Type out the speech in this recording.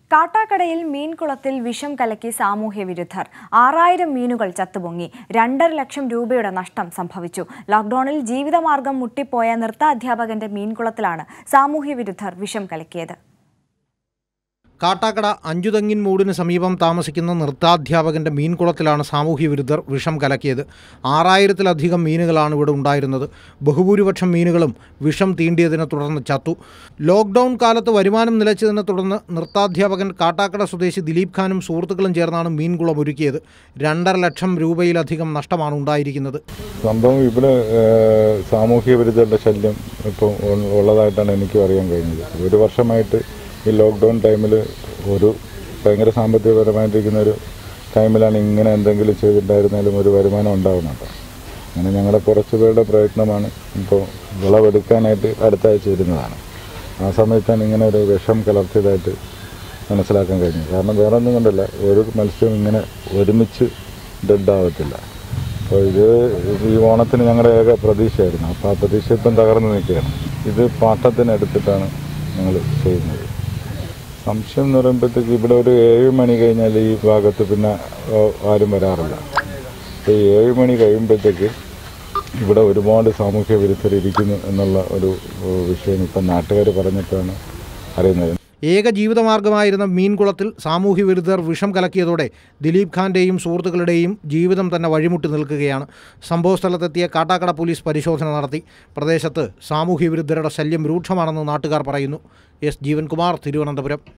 കാട്ടാക്കടയിൽ മീൻകുളത്തിൽ വിഷം കലക്കി സാമൂഹ്യ വിരുദ്ധർ ആറായിരം മീനുകൾ ചത്തുപൊങ്ങി രണ്ടര ലക്ഷം രൂപയുടെ നഷ്ടം സംഭവിച്ചു ലോക്ഡൌണിൽ ജീവിതമാർഗം മുട്ടിപ്പോയ നൃത്താധ്യാപകന്റെ മീൻകുളത്തിലാണ് സാമൂഹ്യ വിരുദ്ധർ വിഷം കലക്കിയത് കാട്ടാക്കട അഞ്ചുതെങ്ങിൻ മൂടിന് സമീപം താമസിക്കുന്ന നൃത്താധ്യാപകന്റെ മീൻകുളത്തിലാണ് സാമൂഹ്യ വിരുദ്ധർ വിഷം കലക്കിയത് ആറായിരത്തിലധികം മീനുകളാണ് ഇവിടെ ഉണ്ടായിരുന്നത് ബഹുഭൂരിപക്ഷം മീനുകളും വിഷം തീണ്ടിയതിനെ തുടർന്ന് ചത്തു ലോക്ക്ഡൗൺ കാലത്ത് വരുമാനം നിലച്ചതിനെ തുടർന്ന് നൃത്താധ്യാപകൻ കാട്ടാക്കട സ്വദേശി ദിലീപ് ഖാനും സുഹൃത്തുക്കളും ചേർന്നാണ് മീൻകുളം ഒരുക്കിയത് രണ്ടര ലക്ഷം രൂപയിലധികം നഷ്ടമാണ് ഉണ്ടായിരിക്കുന്നത് സംഭവം ഇവിടെ ഏഹ്, സാമൂഹ്യ വിരുദ്ധരുടെ ശല്യം ഇപ്പോൾ ഉള്ളതായിട്ടാണ് എനിക്കും അറിയാൻ കഴിഞ്ഞത് ഒരു വർഷമായിട്ട് ഈ ലോക്ക്ഡൗൺ ടൈമിൽ ഒരു ഭയങ്കര സാമ്പത്തികപരമായിട്ടിരിക്കുന്ന ഒരു ടൈമിലാണ് ഇങ്ങനെ എന്തെങ്കിലും ചെയ്തിട്ടുണ്ടായിരുന്നാലും ഒരു വരുമാനം ഉണ്ടാകുന്നുണ്ട് അങ്ങനെ ഞങ്ങളുടെ കുറച്ച് പേരുടെ പ്രയത്നമാണ് ഇപ്പോൾ വിളവെടുക്കാനായിട്ട് അടുത്ത ആഴ്ച ഇരുന്നതാണ് ആ സമയത്താണ് ഇങ്ങനെ ഒരു വിഷം കലർത്തിയതായിട്ട് മനസ്സിലാക്കാൻ കഴിഞ്ഞത് കാരണം വേറെ ഒന്നും കൊണ്ടല്ല ഒരു മത്സ്യം ഇങ്ങനെ ഒരുമിച്ച് ഡെഡ് ആവത്തില്ല അപ്പോൾ ഇത് ഈ ഓണത്തിന് ഞങ്ങളുടെ ഏക പ്രതീക്ഷയായിരുന്നു അപ്പോൾ ആ പ്രതീക്ഷ ഇപ്പം തകർന്നു നിൽക്കുകയാണ് ഇത് പാട്ടത്തിന് എടുത്തിട്ടാണ് ഞങ്ങൾ ചെയ്യുന്നത് സംശയം എന്ന് പറയുമ്പോഴത്തേക്ക് ഇവിടെ ഒരു ഏഴ് മണി കഴിഞ്ഞാൽ ഈ ഭാഗത്ത് പിന്നെ ഓ, ആരും വരാറില്ല അപ്പോൾ ഈ ഏഴ് മണി കഴിയുമ്പോഴത്തേക്ക് ഇവിടെ ഒരുപാട് സാമൂഹ്യ വിരുദ്ധർ ഇരിക്കുന്നു എന്നുള്ള ഒരു ഓ, വിഷയം ഇപ്പം നാട്ടുകാർ പറഞ്ഞിട്ടാണ് അറിയുന്നത് ഏക ജീവിതമാർഗമായിരുന്ന മീൻകുളത്തിൽ സാമൂഹ്യ വിരുദ്ധർ വിഷം കലക്കിയതോടെ ദിലീപ് ഖാന്റെയും സുഹൃത്തുക്കളുടെയും ജീവിതം തന്നെ വഴിമുട്ടി നിൽക്കുകയാണ് സംഭവസ്ഥലത്തെത്തിയ കാട്ടാക്കട പോലീസ് പരിശോധന നടത്തി പ്രദേശത്ത് സാമൂഹ്യ വിരുദ്ധരുടെ ശല്യം രൂക്ഷമാണെന്ന് നാട്ടുകാർ പറയുന്നു എസ് ജീവൻകുമാർ തിരുവനന്തപുരം